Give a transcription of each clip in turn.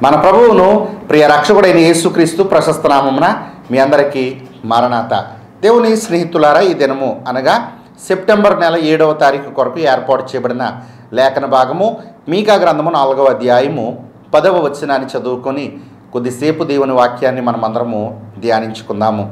మన ప్రభువును ప్రియ రక్షకుడైన యేసుక్రీస్తు ప్రశస్త నామమున మీ అందరికీ మారనాథ దేవుని స్నేహితులారా ఈ దినము అనగా సెప్టెంబర్ నెల ఏడవ తారీఖు కొరకు ఏర్పాటు చేయబడిన లేఖన భాగము మీకా గ్రంథము నాలుగవ అధ్యాయము పదవ వచనాన్ని చదువుకొని కొద్దిసేపు దేవుని వాక్యాన్ని మనమందరము ధ్యానించుకుందాము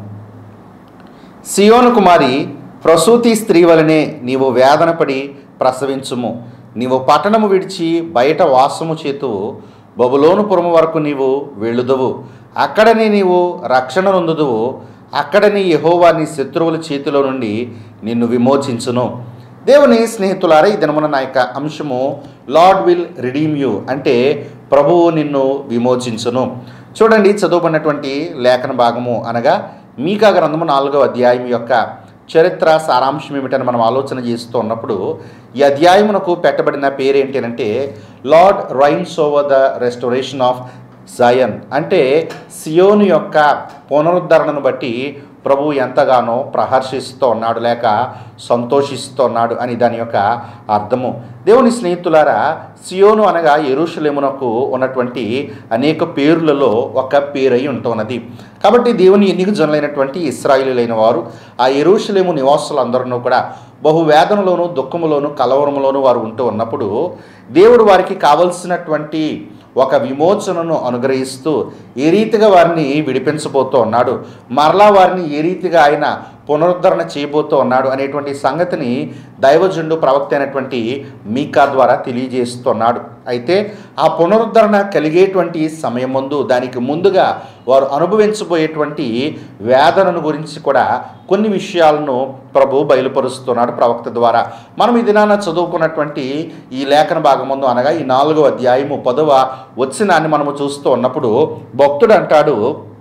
సియోను కుమారి ప్రసూతి స్త్రీ వలనే నీవు వేదనపడి ప్రసవించుము నీవు పట్టణము విడిచి బయట వాసము చేతు బబులోను పురము వరకు నీవు వెళ్ళుదువు అక్కడనే నీవు రక్షణ నొందుదువు అక్కడని యెహోవా నీ శత్రువుల చేతిలో నుండి నిన్ను విమోచించును దేవుని స్నేహితులారా ఈ దినమున నా యొక్క అంశము లార్డ్ విల్ రిడీమ్ యూ అంటే ప్రభువు నిన్ను విమోచించును చూడండి చదువుకున్నటువంటి లేఖన భాగము అనగా మీకా గ్రంథము నాలుగవ అధ్యాయం యొక్క చరిత్ర సారాంశం ఏమిటని మనం ఆలోచన చేస్తూ ఉన్నప్పుడు ఈ అధ్యాయమునకు పెట్టబడిన పేరేంటి అంటే lord reigns over the restoration of Zion అంటే సియోను యొక్క పునరుద్ధరణను బట్టి ప్రభు ఎంతగానో ప్రహర్షిస్తూ ఉన్నాడు లేక సంతోషిస్తూ ఉన్నాడు అని దాని యొక్క అర్థము దేవుని స్నేహితులారా సియోను అనగా ఎరుషలేమునకు ఉన్నటువంటి అనేక పేర్లలో ఒక పేరై ఉంటున్నది కాబట్టి దేవుని ఎన్నిక జనులైనటువంటి ఇస్రాయిలైన వారు ఆ ఎరుషలేము నివాసులందరూ కూడా బహు వేదనలోను దుఃఖములోను కలవరములోను వారు ఉంటూ ఉన్నప్పుడు దేవుడు వారికి కావలసినటువంటి ఒక విమోచనను అనుగ్రహిస్తూ ఏ రీతిగా వారిని విడిపించబోతూ ఉన్నాడు మరలా వారిని ఏ రీతిగా ఆయన పునరుద్ధరణ చేయబోతూ ఉన్నాడు అనేటువంటి సంగతిని దైవజుండు ప్రవక్త అయినటువంటి మీకా ద్వారా తెలియజేస్తున్నాడు అయితే ఆ పునరుద్ధరణ కలిగేటువంటి సమయం ముందు దానికి ముందుగా వారు అనుభవించబోయేటువంటి వేదనను గురించి కూడా కొన్ని విషయాలను ప్రభు బయలుపరుస్తున్నాడు ప్రవక్త ద్వారా మనం ఈ దినాన చదువుకున్నటువంటి ఈ లేఖన భాగం ముందు అనగా ఈ నాలుగో అధ్యాయము పదవ వచ్చినాన్ని మనము చూస్తూ ఉన్నప్పుడు భక్తుడు అంటాడు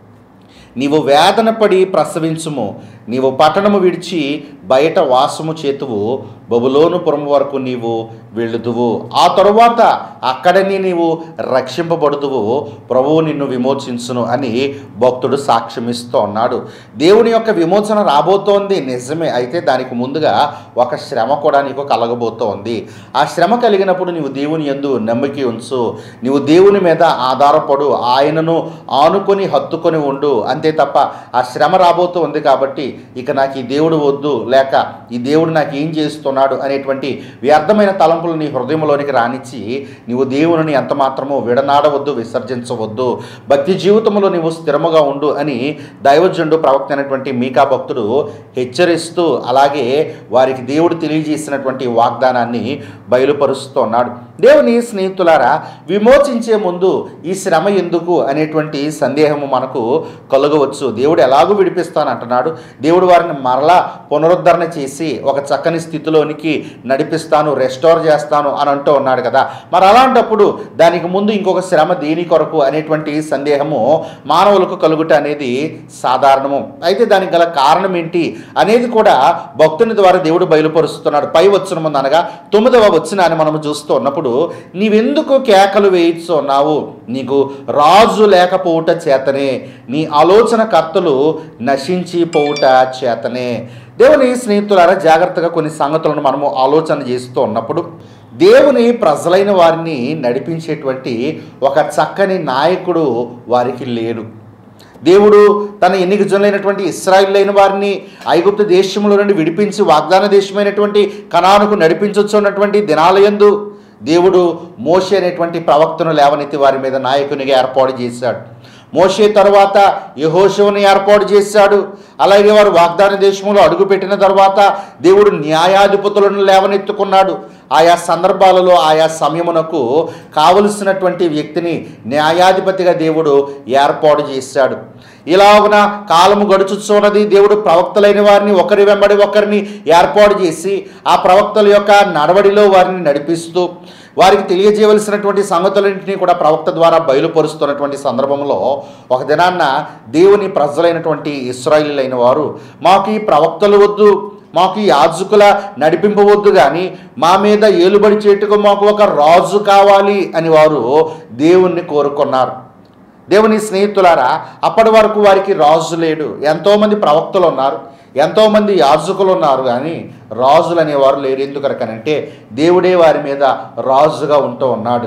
నీవు వేదన పడి ప్రసవించుము నీవు పట్టణము విడిచి బయట వాసము చేతువు బబులోను పురం వరకు నీవు వెళ్ళుదువు ఆ తరువాత అక్కడని నీవు రక్షింపబడుదువు ప్రభువు నిన్ను విమోచించును అని భక్తుడు సాక్ష్యమిస్తూ ఉన్నాడు దేవుని యొక్క విమోచన రాబోతోంది నిజమే అయితే దానికి ముందుగా ఒక శ్రమ కూడా నీకు కలగబోతోంది ఆ శ్రమ కలిగినప్పుడు నీవు దేవుని ఎందు నమ్మిక ఉంచు నీవు దేవుని మీద ఆధారపడు ఆయనను ఆనుకొని హత్తుకొని ఉండు అంతే తప్ప ఆ శ్రమ రాబోతూ ఉంది కాబట్టి ఇక నాకు ఈ దేవుడు వద్దు లేక ఈ దేవుడు నాకు ఏం చేస్తున్నాడు అనేటువంటి వ్యర్థమైన తలంపులు నీ హృదయంలోనికి రానిచ్చి నీవు దేవుని ఎంత మాత్రమో విడనాడవద్దు విసర్జించవద్దు భక్తి జీవితంలో నీవు స్థిరముగా ఉండు అని దైవజనుడు ప్రవక్త అయినటువంటి మీకా భక్తుడు హెచ్చరిస్తూ అలాగే వారికి దేవుడు తెలియజేసినటువంటి వాగ్దానాన్ని బయలుపరుస్తున్నాడు దేవుని స్నేహితులారా విమోచించే ముందు ఈ శ్రమ ఎందుకు అనేటువంటి సందేహము మనకు కలగవచ్చు దేవుడు ఎలాగూ విడిపిస్తానంటున్నాడు దేవుడు వారిని మరలా పునరుద్ధరణ చేసి ఒక చక్కని స్థితిలోనికి నడిపిస్తాను రెస్టోర్ చేస్తాను అని అంటూ ఉన్నాడు కదా మరి అలాంటప్పుడు దానికి ముందు ఇంకొక శ్రమ దేని కొరకు అనేటువంటి సందేహము మానవులకు కలుగుట అనేది సాధారణము అయితే దానికి గల కారణం ఏంటి అనేది కూడా భక్తుని ద్వారా దేవుడు బయలుపరుస్తున్నాడు పై వచ్చిన ముందు అనగా తొమ్మిదవ వచ్చిన అని మనము చూస్తూ ఉన్నప్పుడు నీవెందుకు కేకలు వేయిస్తున్నావు నీకు రాజు లేకపోవుట చేతనే నీ ఆలోచన కర్తలు నశించి పోవుట చేతనే దేవుని స్నేహితులారా జాగ్రత్తగా కొన్ని సంగతులను మనము ఆలోచన చేస్తూ ఉన్నప్పుడు దేవుని ప్రజలైన వారిని నడిపించేటువంటి ఒక చక్కని నాయకుడు వారికి లేడు దేవుడు తన ఎన్నిక జనులైనటువంటి ఇస్రాయిల్ వారిని ఐగుప్తు దేశంలో నుండి విడిపించి వాగ్దాన దేశమైనటువంటి కణానుకు నడిపించవచ్చు అన్నటువంటి దినాలయందు దేవుడు మోషే అనేటువంటి ప్రవక్తను లేవనెత్తి వారి మీద నాయకునిగా ఏర్పాటు చేశాడు మోషే తర్వాత యహోశివని ఏర్పాటు చేశాడు అలాగే వారు వాగ్దాన దేశంలో అడుగుపెట్టిన తర్వాత దేవుడు న్యాయాధిపతులను లేవనెత్తుకున్నాడు ఆయా సందర్భాలలో ఆయా సమయమునకు కావలసినటువంటి వ్యక్తిని న్యాయాధిపతిగా దేవుడు ఏర్పాటు చేశాడు ఇలాగున కాలము గడుచుచున్నది దేవుడు ప్రవక్తలైన వారిని ఒకరి వెంబడి ఒకరిని ఏర్పాటు చేసి ఆ ప్రవక్తల యొక్క నడవడిలో వారిని నడిపిస్తూ వారికి తెలియజేయవలసినటువంటి సంగతులన్నింటినీ కూడా ప్రవక్త ద్వారా బయలుపరుస్తున్నటువంటి సందర్భంలో ఒక దినాన్న దేవుని ప్రజలైనటువంటి ఇస్రాయిలైన వారు మాకు ఈ ప్రవక్తలు వద్దు మాకు ఈ యాజకుల నడిపింపవద్దు కానీ మా మీద ఏలుబడి చేటుకు మాకు ఒక రాజు కావాలి అని వారు దేవుణ్ణి కోరుకున్నారు దేవుని స్నేహితులారా అప్పటి వరకు వారికి రాజు లేడు ఎంతోమంది ప్రవక్తలు ఉన్నారు ఎంతోమంది యాజకులు ఉన్నారు కానీ రాజులు అనేవారు లేరు ఎందుకనకంటే దేవుడే వారి మీద రాజుగా ఉంటూ ఉన్నాడు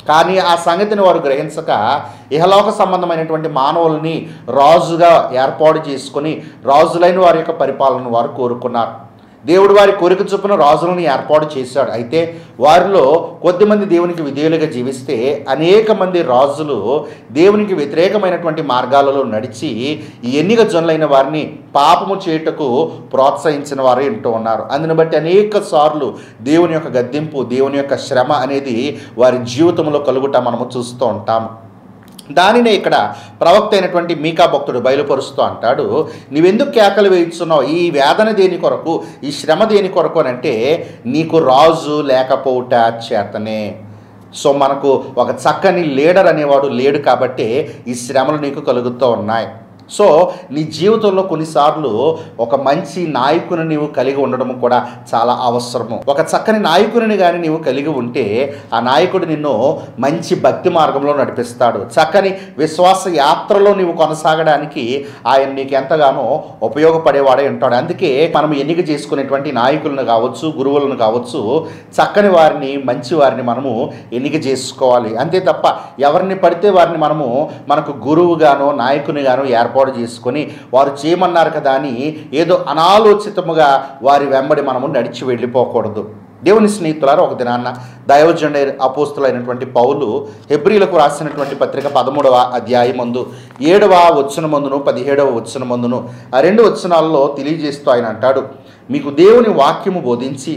కానీ ఆ సంగతిని వారు గ్రహించక ఇహలోక సంబంధమైనటువంటి మానవుల్ని రాజుగా ఏర్పాటు చేసుకొని రాజులైన వారి యొక్క పరిపాలన వారు కోరుకున్నారు దేవుడు వారి కోరిక చొప్పున రాజులను ఏర్పాటు చేశాడు అయితే వారిలో కొద్దిమంది దేవునికి విధేయులుగా జీవిస్తే అనేక మంది రాజులు దేవునికి వ్యతిరేకమైనటువంటి మార్గాలలో నడిచి ఈ ఎన్నిక జనులైన వారిని పాపము చేయుటకు ప్రోత్సహించిన వారు ఎంటూ ఉన్నారు అందుని బట్టి అనేక సార్లు దేవుని యొక్క గద్దింపు దేవుని యొక్క శ్రమ అనేది వారి జీవితంలో కలుగుట మనము చూస్తూ ఉంటాము దానినే ఇక్కడ ప్రవక్త అయినటువంటి మీకా భక్తుడు బయలుపరుస్తూ అంటాడు నీవెందుకు కేకలు వేయిస్తున్నావు ఈ వేదన దేని కొరకు ఈ శ్రమ దేని కొరకు అని అంటే నీకు రాజు లేకపోవుట చేతనే సో మనకు ఒక చక్కని లీడర్ అనేవాడు లేడు కాబట్టి ఈ శ్రమలు నీకు కలుగుతూ ఉన్నాయి సో నీ జీవితంలో కొన్నిసార్లు ఒక మంచి నాయకుని నీవు కలిగి ఉండడం కూడా చాలా అవసరము ఒక చక్కని నాయకుని కానీ నీవు కలిగి ఉంటే ఆ నాయకుడు నిన్ను మంచి భక్తి మార్గంలో నడిపిస్తాడు చక్కని విశ్వాస యాత్రలో నీవు కొనసాగడానికి ఆయన నీకు ఎంతగానో ఉపయోగపడేవాడే ఉంటాడు అందుకే మనం ఎన్నిక చేసుకునేటువంటి నాయకులను కావచ్చు గురువులను కావచ్చు చక్కని వారిని మంచి వారిని మనము ఎన్నిక చేసుకోవాలి అంతే తప్ప ఎవరిని పడితే వారిని మనము మనకు గురువుగానో నాయకునిగానో ఏర్పాటు చేసుకొని వారు చేయమన్నారు కదా అని ఏదో అనాలోచితముగా వారి వెంబడి మనము నడిచి వెళ్ళిపోకూడదు దేవుని స్నేహితులారు ఒక దినాన్న దైవజండ అపోస్తులైనటువంటి పౌలు హెబ్రిలకు రాసినటువంటి పత్రిక పదమూడవ అధ్యాయం మందు ఏడవ వచ్చిన మందును పదిహేడవ వచ్చిన మందును ఆ రెండు వచనాల్లో తెలియజేస్తూ ఆయన అంటాడు మీకు దేవుని వాక్యము బోధించి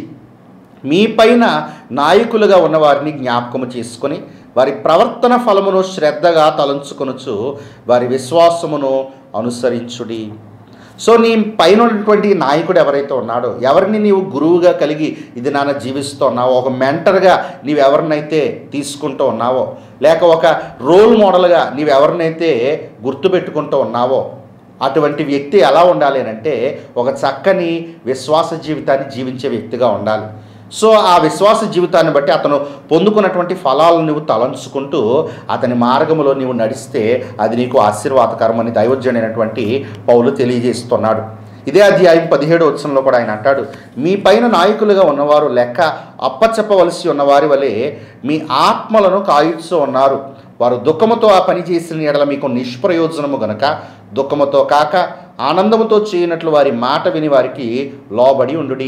మీ పైన నాయకులుగా ఉన్నవారిని జ్ఞాపకము చేసుకొని వారి ప్రవర్తన ఫలమును శ్రద్ధగా తలంచుకొనుచు వారి విశ్వాసమును అనుసరించుడి సో నీ పైన ఉన్నటువంటి నాయకుడు ఎవరైతే ఉన్నాడో ఎవరిని నీవు గురువుగా కలిగి ఇది నాన్న జీవిస్తూ ఉన్నావో ఒక మెంటర్గా నీవు ఎవరినైతే తీసుకుంటూ ఉన్నావో లేక ఒక రోల్ మోడల్గా నీవు ఎవరినైతే గుర్తుపెట్టుకుంటూ ఉన్నావో అటువంటి వ్యక్తి ఎలా ఉండాలి అని అంటే ఒక చక్కని విశ్వాస జీవితాన్ని జీవించే వ్యక్తిగా ఉండాలి సో ఆ విశ్వాస జీవితాన్ని బట్టి అతను పొందుకున్నటువంటి ఫలాలను నువ్వు తలంచుకుంటూ అతని మార్గంలో నీవు నడిస్తే అది నీకు ఆశీర్వాదకరమని దైవజ్ఞమైనటువంటి పౌలు తెలియజేస్తున్నాడు ఇదే అధ్యాయం పదిహేడు వచ్చంలో కూడా ఆయన అంటాడు మీ పైన నాయకులుగా ఉన్నవారు లెక్క అప్పచెప్పవలసి ఉన్నవారి వలె మీ ఆత్మలను కాయుస్తూ ఉన్నారు వారు దుఃఖముతో ఆ పని చేసిన ఎడల మీకు నిష్ప్రయోజనము గనక దుఃఖముతో కాక ఆనందముతో చేయనట్లు వారి మాట విని వారికి లోబడి ఉండుడి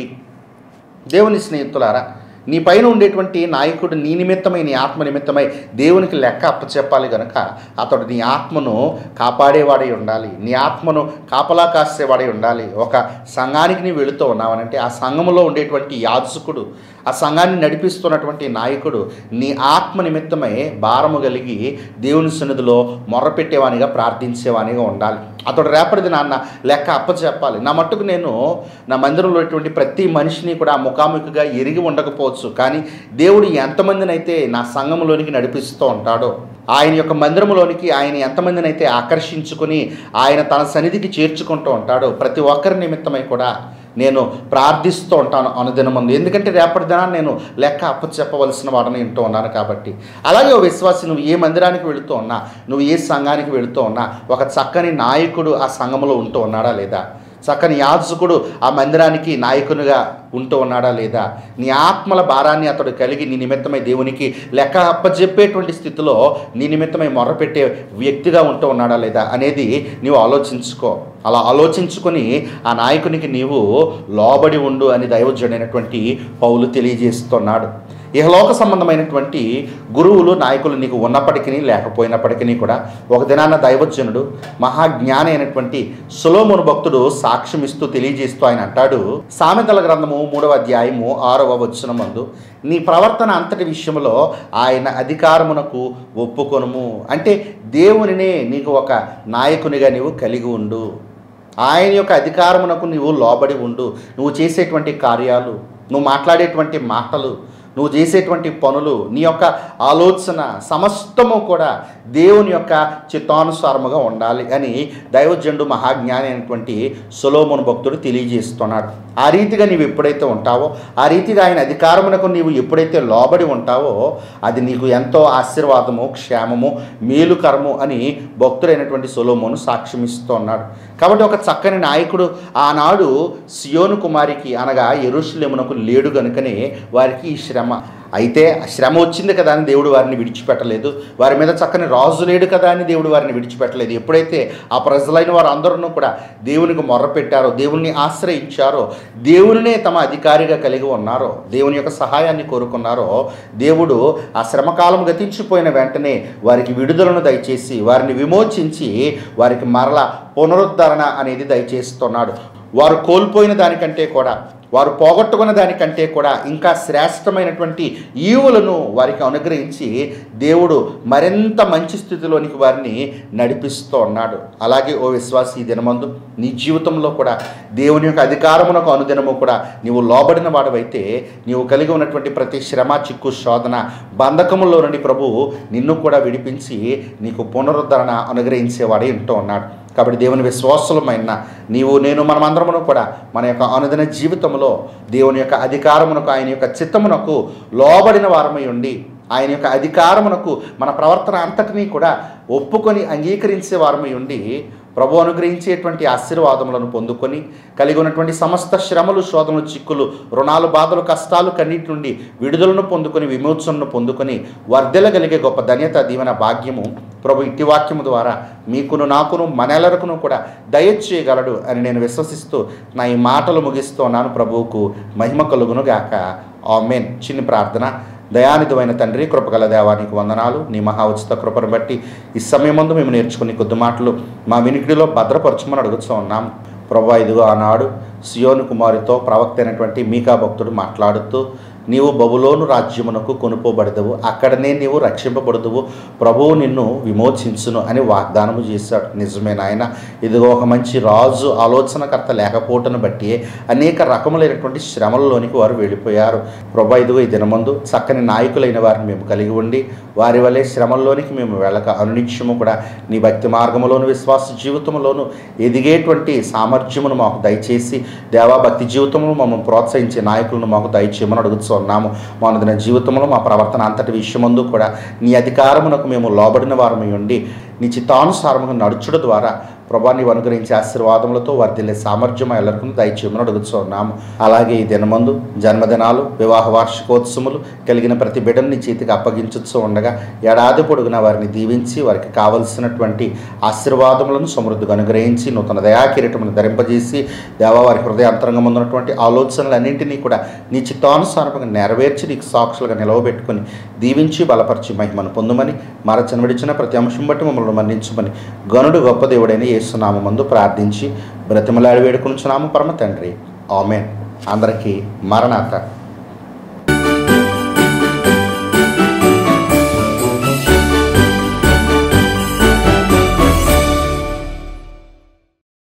దేవుని స్నేహితులారా నీ పైన ఉండేటువంటి నాయకుడు నీ నిమిత్తమై నీ ఆత్మ నిమిత్తమై దేవునికి లెక్క అప్పచెప్పాలి గనక అతడు నీ ఆత్మను కాపాడేవాడై ఉండాలి నీ ఆత్మను కాపలా కాసేవాడై ఉండాలి ఒక సంఘానికి నీ వెళుతూ ఉన్నావనంటే ఆ సంఘములో ఉండేటువంటి యాజకుడు ఆ సంఘాన్ని నడిపిస్తున్నటువంటి నాయకుడు నీ ఆత్మ నిమిత్తమై భారము కలిగి దేవుని సన్నిధిలో మొర్రపెట్టేవానిగా ప్రార్థించేవానిగా ఉండాలి అతడు రేపటిది నాన్న లెక్క అప్పచెప్పాలి నా మట్టుకు నేను నా మందిరంలో ఉన్నటువంటి ప్రతి మనిషిని కూడా ముఖాముఖిగా ఎరిగి ఉండకపోవచ్చు కానీ దేవుడు ఎంతమందినైతే నా సంఘంలోనికి నడిపిస్తూ ఉంటాడో ఆయన యొక్క మందిరంలోనికి ఆయన ఎంతమందినైతే ఆకర్షించుకుని ఆయన తన సన్నిధికి చేర్చుకుంటూ ఉంటాడో ప్రతి ఒక్కరి నిమిత్తమై కూడా నేను ప్రార్థిస్తూ ఉంటాను అనుదినమందు ఎందుకంటే రేపటి దినాన్ని నేను లెక్క అప్పచెప్పవలసిన వాడని వింటూ ఉన్నాను కాబట్టి అలాగే ఓ విశ్వాసి నువ్వు ఏ మందిరానికి వెళుతూ ఉన్నా నువ్వు ఏ సంఘానికి వెళుతూ ఉన్నా ఒక చక్కని నాయకుడు ఆ సంఘంలో ఉంటూ ఉన్నాడా లేదా చక్కని యాజకుడు ఆ మందిరానికి నాయకునిగా ఉంటూ ఉన్నాడా లేదా నీ ఆత్మల భారాన్ని అతడు కలిగి నీ నిమిత్తమై దేవునికి లెక్క అప్పచెప్పేటువంటి స్థితిలో నీ నిమిత్తమై మొర్రపెట్టే వ్యక్తిగా ఉంటూ ఉన్నాడా లేదా అనేది నీవు ఆలోచించుకో అలా ఆలోచించుకొని ఆ నాయకునికి నీవు లోబడి ఉండు అని దైవజుడైనటువంటి పౌలు తెలియజేస్తున్నాడు ఇహలోక సంబంధమైనటువంటి గురువులు నాయకులు నీకు ఉన్నప్పటికీ లేకపోయినప్పటికీ కూడా ఒక దినాన దైవజనుడు మహాజ్ఞాని అయినటువంటి సులోమును భక్తుడు సాక్ష్యం ఇస్తూ తెలియజేస్తూ ఆయన అంటాడు సామెతల గ్రంథము మూడవ అధ్యాయము ఆరవ వచ్చిన మందు నీ ప్రవర్తన అంతటి విషయంలో ఆయన అధికారమునకు ఒప్పుకొనుము అంటే దేవునినే నీకు ఒక నాయకునిగా నీవు కలిగి ఉండు ఆయన యొక్క అధికారమునకు నీవు లోబడి ఉండు నువ్వు చేసేటువంటి కార్యాలు నువ్వు మాట్లాడేటువంటి మాటలు నువ్వు చేసేటువంటి పనులు నీ యొక్క ఆలోచన సమస్తము కూడా దేవుని యొక్క చిత్తానుసారముగా ఉండాలి అని దైవజండు మహాజ్ఞాని అయినటువంటి సులోమును భక్తుడు తెలియజేస్తున్నాడు ఆ రీతిగా నీవు ఎప్పుడైతే ఉంటావో ఆ రీతిగా ఆయన అధికారమునకు నీవు ఎప్పుడైతే లోబడి ఉంటావో అది నీకు ఎంతో ఆశీర్వాదము క్షేమము మేలుకరము అని భక్తుడైనటువంటి సొలోమోను సాక్ష్యం ఇస్తూ ఉన్నాడు కాబట్టి ఒక చక్కని నాయకుడు ఆనాడు సియోను కుమారికి అనగా ఎరుషులేమునకు లేడు గనుకనే వారికి ఈ శ్రమ శ్రమ అయితే ఆ శ్రమ వచ్చింది కదా అని దేవుడు వారిని విడిచిపెట్టలేదు వారి మీద చక్కని రాజు లేడు కదా అని దేవుడు వారిని విడిచిపెట్టలేదు ఎప్పుడైతే ఆ ప్రజలైన వారు అందరూ కూడా దేవునికి మొర్రపెట్టారో దేవుణ్ణి ఆశ్రయించారో దేవునినే తమ అధికారిగా కలిగి ఉన్నారో దేవుని యొక్క సహాయాన్ని కోరుకున్నారో దేవుడు ఆ శ్రమకాలం గతించిపోయిన వెంటనే వారికి విడుదలను దయచేసి వారిని విమోచించి వారికి మరల పునరుద్ధరణ అనేది దయచేస్తున్నాడు వారు కోల్పోయిన దానికంటే కూడా వారు పోగొట్టుకున్న దానికంటే కూడా ఇంకా శ్రేష్టమైనటువంటి ఈవులను వారికి అనుగ్రహించి దేవుడు మరింత మంచి స్థితిలోనికి వారిని నడిపిస్తూ ఉన్నాడు అలాగే ఓ విశ్వాసి ఈ దినమందు నీ జీవితంలో కూడా దేవుని యొక్క అధికారమునకు అనుదినము కూడా నీవు లోబడిన వాడవైతే నీవు కలిగి ఉన్నటువంటి ప్రతి శ్రమ చిక్కు శోధన బంధకములో నుండి ప్రభువు నిన్ను కూడా విడిపించి నీకు పునరుద్ధరణ అనుగ్రహించేవాడే ఉంటూ ఉన్నాడు కాబట్టి దేవుని విశ్వాసులమైన నీవు నేను మనమందరమును కూడా మన యొక్క అనుదిన జీవితంలో దేవుని యొక్క అధికారమునకు ఆయన యొక్క చిత్తమునకు లోబడిన వారమై ఉండి ఆయన యొక్క అధికారమునకు మన ప్రవర్తన అంతటినీ కూడా ఒప్పుకొని అంగీకరించే వారమై ఉండి ప్రభు అనుగ్రహించేటువంటి ఆశీర్వాదములను పొందుకొని కలిగి ఉన్నటువంటి సమస్త శ్రమలు శోధనలు చిక్కులు రుణాలు బాధలు కష్టాలు కన్నిటి నుండి విడుదలను పొందుకొని విమోచనను పొందుకొని వర్ధెలగలిగే గొప్ప ధన్యత దీవెన భాగ్యము ప్రభు ఇట్టి వాక్యము ద్వారా మీకును నాకును మనెలరకును కూడా దయచేయగలడు అని నేను విశ్వసిస్తూ నా ఈ మాటలు ముగిస్తున్నాను ప్రభువుకు మహిమ కలుగును గాక ఆమెన్ చిన్ని ప్రార్థన దయానిధమైన తండ్రి కృపగల దేవానికి వందనాలు నీ మహా ఉచిత కృపను బట్టి ఈ సమయం ముందు మేము నేర్చుకుని కొద్ది మాటలు మా వినికిడిలో భద్రపరచమని అడుగుతూ ఉన్నాం ప్రభా ఇదిగో ఆనాడు సియోను కుమారితో ప్రవక్త అయినటువంటి మీకా భక్తుడు మాట్లాడుతూ నీవు బబులోను రాజ్యమునకు కొనుకోబడదువు అక్కడనే నీవు రక్షింపబడదువు ప్రభువు నిన్ను విమోచించును అని వాగ్దానము చేశాడు నిజమే నాయన ఇదిగో ఒక మంచి రాజు ఆలోచనకర్త లేకపోవటను బట్టి అనేక రకములైనటువంటి శ్రమలలోనికి వారు వెళ్ళిపోయారు ప్రభా ఇదిగో ఈ దినమందు చక్కని నాయకులైన వారిని మేము కలిగి ఉండి వారి వలె శ్రమల్లోనికి మేము వెళ్ళక అనునిత్యము కూడా నీ భక్తి మార్గములోను విశ్వాస జీవితంలోను ఎదిగేటువంటి సామర్థ్యమును మాకు దయచేసి దేవా భక్తి జీవితంలో మమ్మల్ని ప్రోత్సహించే నాయకులను మాకు దయచేయమని అడుగుతున్నాము మా అనుదిన జీవితంలో మా ప్రవర్తన అంతటి విషయమందు కూడా నీ అధికారమునకు మేము లోబడిన వారమై ఉండి నీ చిత్తానుసారముగా నడుచుడు ద్వారా ప్రభా నీవు అనుగ్రహించే ఆశీర్వాదములతో వర్ధిల్లే సామర్థ్యం ఎల్లరికీ దయచేయమని అడుగుతున్నాము అలాగే ఈ దినమందు జన్మదినాలు వివాహ వార్షికోత్సవములు కలిగిన ప్రతి బిడ్డను నీ చేతికి అప్పగించచ్చు ఉండగా ఏడాది పొడుగున వారిని దీవించి వారికి కావలసినటువంటి ఆశీర్వాదములను సమృద్ధిగా అనుగ్రహించి నూతన దయాకిరీటమును ధరింపజేసి దేవా వారి హృదయ అంతరంగం ఉన్నటువంటి ఆలోచనలన్నింటినీ కూడా నీ చిత్తానుసారంగా నెరవేర్చి నీకు సాక్షులుగా నిలవబెట్టుకొని దీవించి బలపరిచి మహిమను పొందుమని మరచన విడిచిన ప్రతి అంశం బట్టి మమ్మల్ని మన్నించమని గనుడు గొప్ప దేవుడైన యేసునామందు ప్రార్థించి బ్రతిమలాడి వేడుకొనుచున్నాము పరమ తండ్రి ఆమెన్ అందరికీ మరణాత